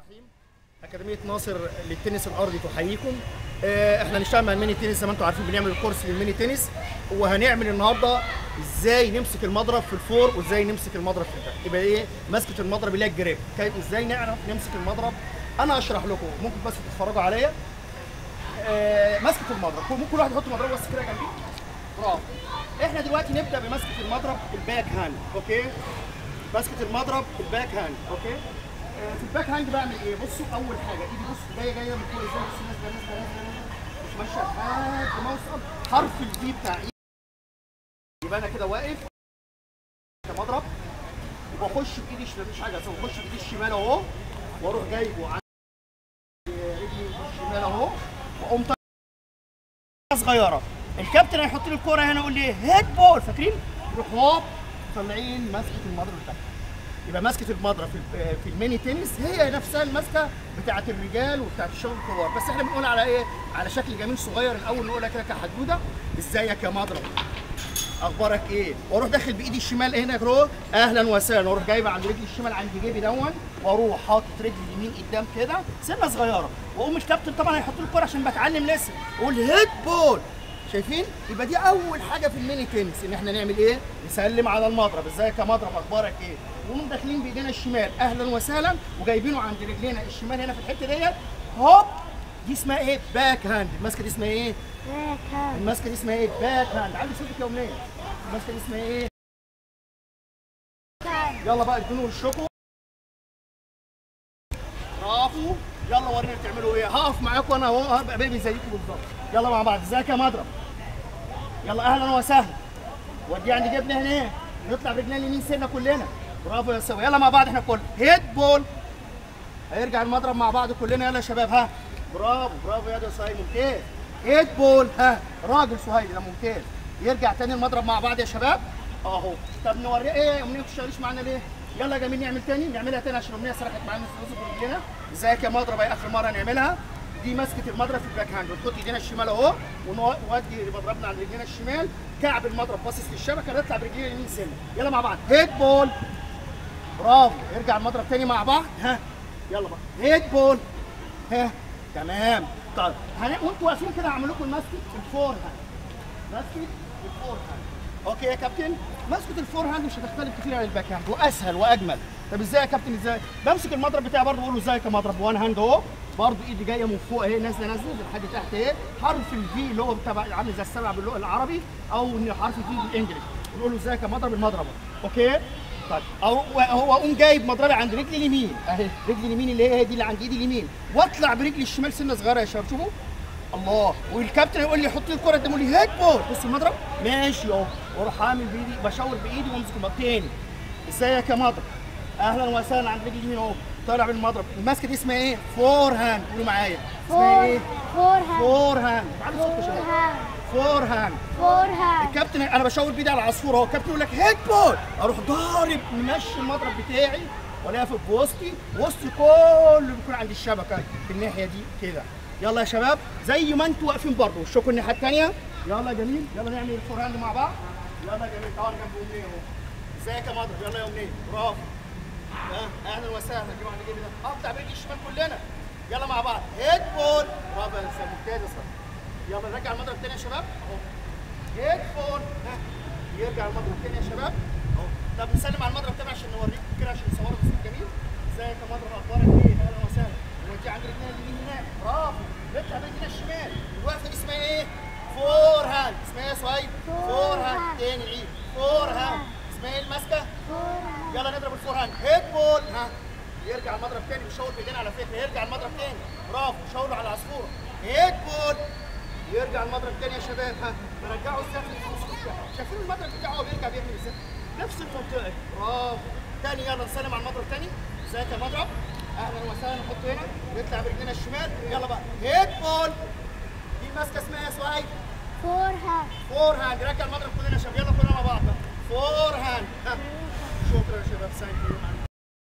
الرحيم أكاديمية ناصر للتنس الأرضي تحييكم آه، احنا هنشتغل مع الميني تنس زي ما انتم عارفين بنعمل الكورس للميني تنس وهنعمل النهارده ازاي نمسك المضرب في الفور وازاي نمسك المضرب في الباك يبقى ايه مسكه المضرب اللي هي الجريب كيف ازاي نعرف نمسك المضرب انا اشرح لكم ممكن بس تتفرجوا عليا آه، مسكه المضرب كل كل واحد يحط مضربه بس كده جنبيه برافو احنا دلوقتي نبدا بمسكه المضرب الباك هاند اوكي مسكه المضرب الباك هاند اوكي آه، في الباك هاند بعمل ايه بصوا اول حاجه ايدي بص جايه جايه من فوق ازاي بص نازله نازله نازله نازله مش ماشيه لحد ما اوصل حرف الفي بتاع ايدي يبقى انا كده واقف كمضرب وبخش بايدي الشمال مفيش حاجه اسوي بخش بايدي الشمال اهو واروح جايبه عند رجلي الشمال اهو واقوم طالع صغيره الكابتن هيحط لي الكوره هنا يقول لي هيد بول فاكرين؟ نروح هوب طالعين ماسكه المضرب بتاعتي يبقى ماسكه المضرب في ال- في الميني تنس هي نفسها الماسكه بتاعه الرجال وبتاعه الشباب الكبار بس احنا بنقول على ايه؟ على شكل جميل صغير الاول نقولها كده كحدوده ازيك يا مضرب اخبارك ايه واروح داخل بايدي الشمال هنا كده اهلا وسهلا واروح جايبه عند رجلي الشمال عند جيبي دون واروح حاطط رجلي اليمين قدام كده سنه صغيره واقوم الكابتن طبعا هيحط لي الكوره عشان بتعلم لسه اقول هيد بول شايفين يبقى دي اول حاجه في الميني تنس ان احنا نعمل ايه نسلم على المضرب ازيك يا مضرب اخبارك ايه ونقوم داخلين بايدينا الشمال اهلا وسهلا وجايبينه عند رجلينا الشمال هنا في الحته ديت هوب دي اسمها ايه باك هاند الماسكه دي اسمها ايه باك هاند الماسكه دي اسمها ايه باك هاند عندي صوتك يا امنيه الماسكه دي اسمها ايه يلا بقى ادوني وشكم برافو يلا ورينا بتعملوا ايه هقف معاكم انا اهو هبقى بيبي زيكم بالظبط يلا مع بعض ازيك يا مضرب يلا اهلا وسهلا ودي عند جبنا هنا نطلع برجلنا اليمين سنه كلنا برافو يا سوا يلا مع بعض احنا كل هيد بول هيرجع المضرب مع بعض كلنا يلا يا شباب ها برافو برافو يا ده صهيب ممتاز هيد بول ها راجل صهيب ده ممتاز يرجع تاني المضرب مع بعض يا شباب اهو طب نوريه ايه امنيه ما بتشتغليش معانا ليه يلا يا جميل نعمل تاني نعملها تاني عشان امنيه سرحت معانا في رجلنا ازيك يا مضرب ايه اخر مره نعملها دي ماسكه المضرب في الباك هاند ونحط ايدينا الشمال اهو ونودي مضربنا عند رجلنا الشمال كعب المضرب باصص للشبكه نطلع برجلينا اليمين سنه يلا مع بعض هيد بول برافو ارجع المضرب تاني مع بعض ها يلا بقى هيد بول ها تمام طيب هن... وانتوا واقفين كده هعمل لكم الماسكت الفور هاند ماسكت الفور هاند اوكي يا كابتن ماسكه الفور هاند مش هتختلف كتير عن الباك هاند واسهل واجمل طب ازاي يا كابتن ازاي بمسك المضرب بتاعي برضه بقول له ازيك يا مضرب وان هاند اهو برضه ايدي جايه من فوق اهي نازله نازله لحد تحت اهي حرف الفي اللي هو بتاع عامل زي السبع باللغه العربي او إن حرف الفي بالانجلش ونقول له ازيك يا مضرب المضرب اوكي طيب او هو اقوم جايب مضربي عند رجلي اليمين اهي رجلي اليمين اللي هي دي اللي عند ايدي اليمين واطلع برجلي الشمال سنه صغيره يا شباب شوفوا الله والكابتن يقول لي حط لي الكره قدامه لي هيد بول بص المضرب ماشي اهو واروح عامل بايدي بشاور بايدي وامسك المضرب تاني ازيك يا مضرب اهلا وسهلا عند رجلي اليمين اهو طالع بالمضرب الماسكه دي اسمها ايه فور هاند قولوا معايا اسمها ايه فور هاند فور هاند تعالوا صوتكم فور شباب هاند فور هاند فور هاند الكابتن انا بشاور بايدي على العصفوره اهو الكابتن يقول لك هيد بول اروح ضارب ممشي المضرب بتاعي والاقيها في وسطي وسطي كله بيكون عند الشبكه في الناحيه دي كده يلا يا شباب زي ما انتوا واقفين برضه وشكوا الناحيه الثانيه يلا يا جميل يلا نعمل الفور هاند مع بعض يلا يا جميل تعالوا جنب امنيه اهو ازيك يا مضرب يلا يا امنيه برافو ها اهلا وسهلا جيبوا عند جيبي ده اقطع برجلي الشمال كلنا يلا مع بعض هيد بول برافو يا استاذ ممتاز يا صاحبي يلا نرجع المضرب تاني يا شباب اهو هيد بول ها يرجع المضرب تاني يا شباب اهو طب نسلم على المضرب تاني عشان نوريكم كده عشان نصوروا بس جميل ازيك يا مضرب اخبارك ايه اهلا وسهلا وانت عند رجلنا اليمين هناك برافو نطلع برجلنا الشمال الوقفه دي اسمها ايه؟ فور هاند اسمها ايه يا صهيب؟ فور هاند تاني عيد فور هاند اسمها ايه الماسكه؟ فور هاند يلا نضرب الفور هاند هيد بول ها يرجع المضرب تاني بيشاور بايدينا على فكره يرجع المضرب تاني برافو شاوروا على العصفوره هيد بول يرجع المضرب تاني يا شباب ها نرجعه السفل في نص الشارع شايفين المضرب بتاعه هو بيرجع بيعمل ازاي نفس المنطقه برافو تاني يلا نسلم على المضرب تاني ازيك يا مضرب اهلا وسهلا نحطه هنا نطلع برجلنا الشمال يلا بقى هيد بول دي ماسكه اسمها يا سهيل فور هاند فور هاند رجع المضرب كلنا يا شباب يلا كلنا مع بعض بقى فور هاند ها شكرا يا شباب ثانك يو